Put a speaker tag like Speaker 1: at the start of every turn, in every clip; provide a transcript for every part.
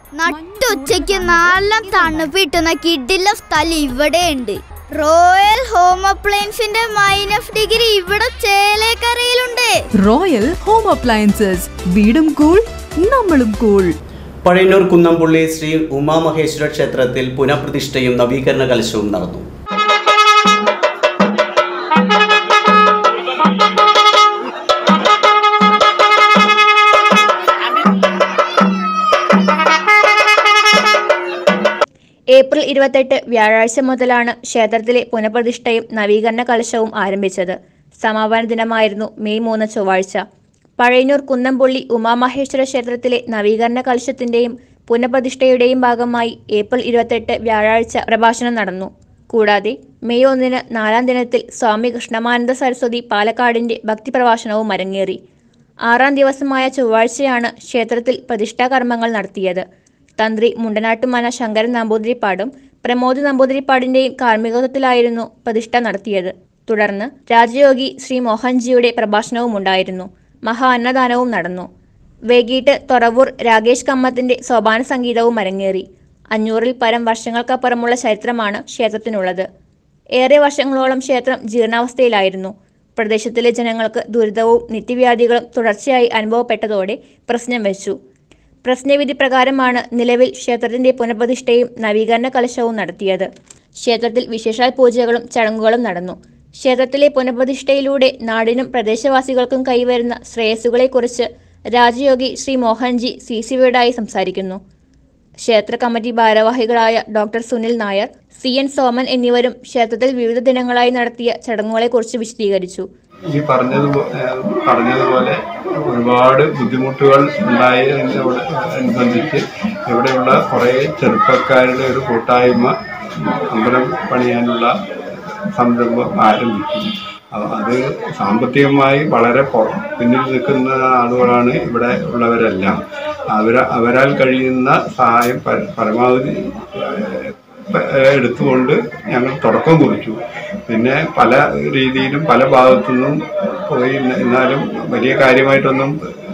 Speaker 1: നട്ടുച്ചയ്ക്ക് നല്ല തണുപ്പിട്ടുന്ന കിഡിലെ സ്ഥലം ഇവിടെയുണ്ട് റോയൽ ഹോം അപ്ലയൻസിന്റെ മൈനസ് ഡിഗ്രി ഇവിടെ ചേലേക്കരയിലുണ്ട്
Speaker 2: റോയൽ ഹോം അപ്ലയൻസസ് വീടും കൂൾ നമ്മളും കൂൾ
Speaker 3: പഴയന്നൂർ കുന്നംപുള്ളി ശ്രീ ഉമാമഹേശ്വര ക്ഷേത്രത്തിൽ പുനഃപ്രതിഷ്ഠയും നവീകരണ കലശവും നടന്നു
Speaker 4: ഏപ്രിൽ ഇരുപത്തെട്ട് വ്യാഴാഴ്ച മുതലാണ് ക്ഷേത്രത്തിലെ പുനഃപ്രതിഷ്ഠയും നവീകരണ കലശവും ആരംഭിച്ചത് സമാപന ദിനമായിരുന്നു മെയ് മൂന്ന് ചൊവ്വാഴ്ച പഴയന്നൂർ കുന്നംപുള്ളി ഉമാമഹേശ്വര ക്ഷേത്രത്തിലെ നവീകരണ കലശത്തിന്റെയും പുനഃപ്രതിഷ്ഠയുടെയും ഭാഗമായി ഏപ്രിൽ ഇരുപത്തെട്ട് വ്യാഴാഴ്ച പ്രഭാഷണം നടന്നു കൂടാതെ മെയ് ഒന്നിന് നാലാം ദിനത്തിൽ സ്വാമി കൃഷ്ണമാനന്ദ സരസ്വതി പാലക്കാടിന്റെ ഭക്തിപ്രഭാഷണവും അരങ്ങേറി ആറാം ദിവസമായ ചൊവ്വാഴ്ചയാണ് ക്ഷേത്രത്തിൽ പ്രതിഷ്ഠാകർമ്മങ്ങൾ നടത്തിയത് തന്ത്രി മുണ്ടനാട്ടുമന ശങ്കരൻ നമ്പൂതിരിപ്പാടും പ്രമോദ് നമ്പൂതിരിപ്പാടിന്റെയും കാർമ്മികത്വത്തിലായിരുന്നു പ്രതിഷ്ഠ നടത്തിയത് തുടർന്ന് രാജയോഗി ശ്രീ മോഹൻജിയുടെ പ്രഭാഷണവും ഉണ്ടായിരുന്നു മഹാ അന്നദാനവും നടന്നു വൈകിട്ട് തൊറവൂർ രാകേഷ് കമ്മത്തിന്റെ സോപാന സംഗീതവും അരങ്ങേറി അഞ്ഞൂറിൽ പരം വർഷങ്ങൾക്കപ്പുറമുള്ള ചരിത്രമാണ് ക്ഷേത്രത്തിനുള്ളത് ഏറെ വർഷങ്ങളോളം ക്ഷേത്രം ജീർണാവസ്ഥയിലായിരുന്നു പ്രദേശത്തിലെ ജനങ്ങൾക്ക് ദുരിതവും നിത്യവ്യാധികളും തുടർച്ചയായി അനുഭവപ്പെട്ടതോടെ പ്രശ്നം വെച്ചു പ്രശ്നവിധി പ്രകാരമാണ് നിലവിൽ ക്ഷേത്രത്തിന്റെ പുനഃപ്രതിഷ്ഠയും നവീകരണ കലശവും നടത്തിയത് ക്ഷേത്രത്തിൽ വിശേഷാൽ പൂജകളും ചടങ്ങുകളും നടന്നു ക്ഷേത്രത്തിലെ പുനഃപ്രതിഷ്ഠയിലൂടെ നാടിനും പ്രദേശവാസികൾക്കും കൈവരുന്ന ശ്രേയസ്സുകളെക്കുറിച്ച് രാജയോഗി ശ്രീ മോഹൻജി സി സി വിയോടായി സംസാരിക്കുന്നു ക്ഷേത്ര കമ്മിറ്റി ഭാരവാഹികളായ doctor Sunil Nair C N Soman എന്നിവരും ക്ഷേത്രത്തിൽ വിവിധ ദിനങ്ങളായി നടത്തിയ ചടങ്ങുകളെക്കുറിച്ച് വിശദീകരിച്ചു
Speaker 5: ഈ പറഞ്ഞതുപോ ഏഹ് പറഞ്ഞതുപോലെ ഒരുപാട് ബുദ്ധിമുട്ടുകൾ ഉണ്ടായതിനോട് അനുബന്ധിച്ച് ഇവിടെയുള്ള കുറേ ചെറുപ്പക്കാരുടെ ഒരു കൂട്ടായ്മ അമ്പലം പണിയാനുള്ള സംരംഭം ആരംഭിക്കുന്നു അ- അത് സാമ്പത്തികമായി വളരെ പൊ- പിന്നിൽ നിൽക്കുന്ന ആളുകളാണ് ഇവിടെ ഉള്ളവരെല്ലാം അവര അവരാൽ കഴിയുന്ന സഹായം പര- പരമാവധി ഏഹ്, പ- ഏഹ് എടുത്തുകൊണ്ട് ഞങ്ങൾ തുടക്കം കുറിച്ചു പിന്നെ പല രീതിയിലും പല ഭാഗത്തുനിന്നും പോയി എന്ന- എന്നാലും വലിയ കാര്യമായിട്ടൊന്നും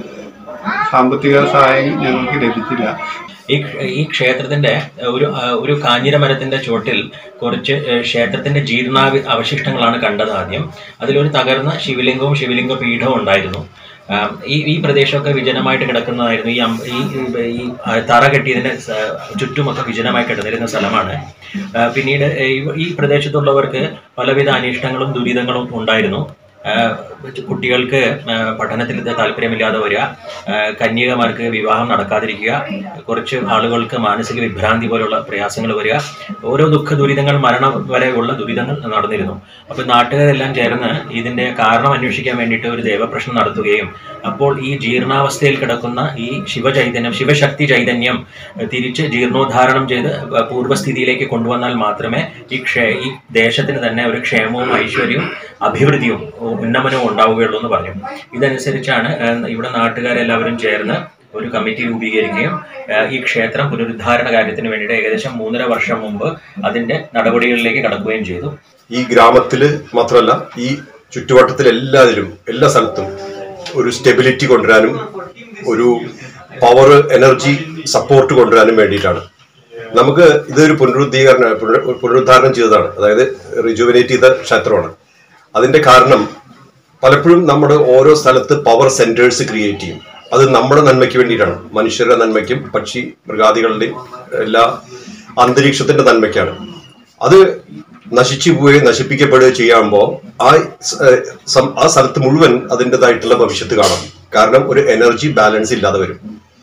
Speaker 5: സാമ്പത്തിക സഹായം ഞങ്ങൾക്ക് ലഭിച്ചില്ല
Speaker 6: ഈ ക്ഷ- ഈ ക്ഷേത്രത്തിന്റെ ഒരു ആ, ഒരു കാഞ്ഞിര മരത്തിന്റെ ചുവട്ടിൽ കുറച്ച് ഏ, ക്ഷേത്രത്തിന്റെ ജീർണാവി അവശിഷ്ടങ്ങളാണ് കണ്ടത് ആദ്യം അതിലൊരു തകർന്ന ശിവലിംഗവും ശിവലിംഗ പീഠവും ഉണ്ടായിരുന്നു ആ, ഈ ഈ പ്രദേശമൊക്കെ വിജനമായിട്ട് കിടക്കുന്നതായിരുന്നു ഈ അമ്പ- ഈ ഈ- ഈ ആ, തറ കെട്ടിയതിന്റെ സ- ചുറ്റുമൊക്കെ വിജനമായി കിടന്നിരുന്ന സ്ഥലമാണ് ആ, പിന്നീട് ഈ- ഈ പ്രദേശത്തുള്ളവർക്ക് പലവിധ അനിഷ്ടങ്ങളും ദുരിതങ്ങളും ഉണ്ടായിരുന്നു ആ, കുട്ടികൾക്ക് ആ, പഠനത്തിൽ താല്പര്യമില്ലാതെ വരിക ആ, കന്യകമാർക്ക് വിവാഹം നടക്കാതിരിക്കുക കുറച്ച് ആളുകൾക്ക് മാനസിക വിഭ്രാന്തി പോലുള്ള പ്രയാസങ്ങൾ വരിക ഓരോ ദുഃഖ ദുരിതങ്ങൾ മരണം വരെയുള്ള ദുരിതങ്ങൾ നടന്നിരുന്നു അപ്പോൾ നാട്ടുകാരെല്ലാം ചേർന്ന് ഇതിന്റെ കാരണം അന്വേഷിക്കാൻ വേണ്ടിയിട്ട് ഒരു ദേവപ്രശ്നം നടത്തുകയും അപ്പോൾ ഈ ജീർണാവസ്ഥയിൽ കിടക്കുന്ന ഈ ശിവചൈതന്യം ശിവശക്തി ചൈതന്യം ഏഹ്, തിരിച്ച് ജീർണോദ്ധാരണം ചെയ്ത് ഏഹ്, പൂർവ്വസ്ഥിതിയിലേക്ക് കൊണ്ടുവന്നാൽ മാത്രമേ ഈ ക്ഷേ ഈ ദേശത്തിന് തന്നെ ഒരു ക്ഷേമവും ഐശ്വര്യവും അഭിവൃദ്ധിയും ഉന്നമനവും ഉണ്ടാവുകയുള്ളൂ എന്ന് പറഞ്ഞു ഇതനുസരിച്ചാണ് ഏഹ്, ഇവിടെ നാട്ടുകാരെല്ലാവരും ചേർന്ന് ഒരു കമ്മിറ്റി രൂപീകരിക്കുകയും ഏഹ്, ഈ ക്ഷേത്രം പുനരുദ്ധാരണ കാര്യത്തിന് വേണ്ടിയിട്ട് ഏകദേശം മൂന്നര വർഷം മുമ്പ് അതിന്റെ നടപടികളിലേക്ക് കടക്കുകയും ചെയ്തു
Speaker 7: ഈ ഗ്രാമത്തില് മാത്രമല്ല ഈ ചുറ്റുവട്ടത്തിൽ എല്ലാതിലും എല്ലാ സ്ഥലത്തും ഒരു സ്റ്റെബിലിറ്റി കൊണ്ടുവരാനും ഒരു പവർ എനർജി സപ്പോർട്ട് കൊണ്ടുവരാനും വേണ്ടിയിട്ടാണ് നമുക്ക് ഇതൊരു പുനരുദ്ധീകരണ പുനരു- പുനരുദ്ധാരണം ചെയ്തതാണ് അതായത് റിജുവനേറ്റ് ചെയ്ത ക്ഷേത്രമാണ് അതിന്റെ കാരണം പലപ്പോഴും നമ്മുടെ ഓരോ സ്ഥലത്ത് പവർ സെന്റേഴ്സ് ക്രിയേറ്റ് ചെയ്യും അത് നമ്മുടെ നന്മയ്ക്ക് വേണ്ടിയിട്ടാണ് മനുഷ്യരുടെ നന്മയ്ക്കും പക്ഷി മൃഗാദികളുടെയും എല്ലാ അന്തരീക്ഷത്തിന്റെ നന്മയ്ക്കാണ് അത് നശിച്ചു പോവുകയും നശിപ്പിക്കപ്പെടുകയും ചെയ്യുമ്പോൾ ആ സ്- ഏഹ് സം- ആ സ്ഥലത്ത് മുഴുവൻ അതിൻ്റെതായിട്ടുള്ള ഭവിഷ്യത്ത് കാണാം കാരണം ഒരു എനർജി ബാലൻസ് ഇല്ലാതെ വരും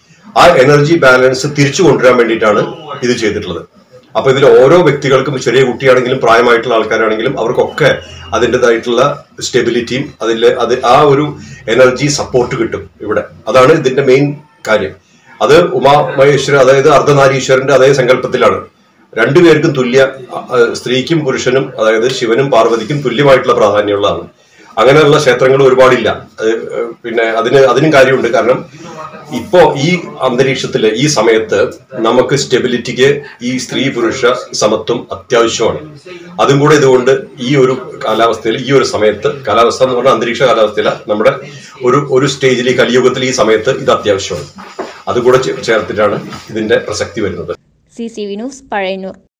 Speaker 7: ആ എനർജി ബാലൻസ് തിരിച്ചു കൊണ്ടുവരാൻ വേണ്ടിയിട്ടാണ് ഇത് ചെയ്തിട്ടുള്ളത് അപ്പൊ ഇതിൽ ഓരോ വ്യക്തികൾക്കും ചെറിയ കുട്ടിയാണെങ്കിലും പ്രായമായിട്ടുള്ള ആൾക്കാരാണെങ്കിലും അവർക്കൊക്കെ അതിൻ്റെതായിട്ടുള്ള സ്റ്റെബിലിറ്റിയും അതിൽ അത് ആ ഒരു എനർജി സപ്പോർട്ട് കിട്ടും ഇവിടെ അതാണ് ഇതിന്റെ മെയിൻ കാര്യം അത് ഉമാ മഹേശ്വര അതായത് അർദ്ധനാരീശ്വരന്റെ അതേ സങ്കല്പത്തിലാണ് രണ്ടുപേർക്കും തുല്യ അ- അ- സ്ത്രീക്കും പുരുഷനും അതായത് ശിവനും പാർവതിക്കും തുല്യമായിട്ടുള്ള പ്രാധാന്യമുള്ളതാണ് അങ്ങനെയുള്ള ക്ഷേത്രങ്ങൾ ഒരുപാടില്ല അത് ഏഹ് പിന്നെ അതിന് അതിനും കാര്യമുണ്ട് കാരണം ഇപ്പോ ഈ അന്തരീക്ഷത്തില് ഈ സമയത്ത് നമുക്ക് സ്റ്റെബിലിറ്റിക്ക് ഈ സ്ത്രീ പുരുഷ സമത്വം അത്യാവശ്യമാണ് അതും കൂടെ ഇതുകൊണ്ട് ഈ ഒരു കാലാവസ്ഥയിൽ ഈ ഒരു സമയത്ത് കാലാവസ്ഥ എന്ന് പറഞ്ഞാൽ അന്തരീക്ഷ കാലാവസ്ഥയില നമ്മുടെ ഒരു ഒരു സ്റ്റേജിൽ ഈ കലിയുഗത്തിൽ ഈ സമയത്ത് ഇത് അത്യാവശ്യമാണ് അതുകൂടെ ചേ- ചേർത്തിട്ടാണ് ഇതിന്റെ പ്രസക്തി വരുന്നത്
Speaker 4: C C V news Pazhayannur